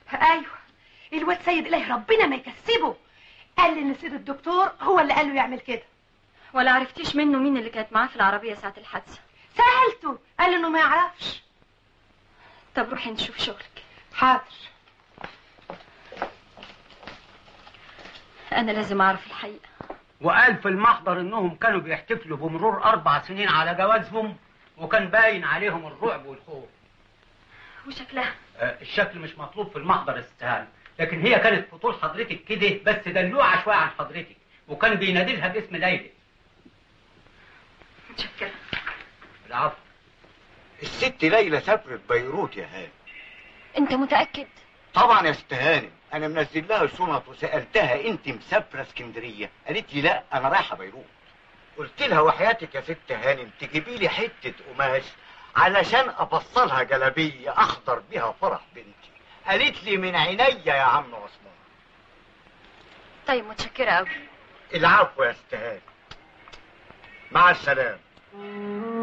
ايوه الواد سيد الله ربنا ما يكسبه قال لي ان سيد الدكتور هو اللي قال له يعمل كده ولا عرفتيش منه مين اللي كانت معاه في العربيه ساعه الحادثه سالته قال انه ما يعرفش طب روحي نشوف شغلك حاضر انا لازم اعرف الحقيقه وقال في المحضر انهم كانوا بيحتفلوا بمرور اربع سنين على جوازهم وكان باين عليهم الرعب والخوف وشكلها آه، الشكل مش مطلوب في المحضر استهان لكن هي كانت في طول حضرتك كده بس دلوعه شويه عن حضرتك وكان بينادي لها باسم ليلى متشكره العفو الست ليلى سافرت بيروت يا هاني انت متاكد طبعا يا ست هانم انا منزل لها الشنط وسالتها انت مسافره اسكندريه قالت لي لا انا رايحه بيروت قلت لها وحياتك يا ست هانم تجيبي لي حته قماش علشان افصلها جلابيه احضر بيها فرح بنتي قالت لي من عينيا يا عم عثمان طيب متشكره قوي العفو يا ست هانم مع السلامه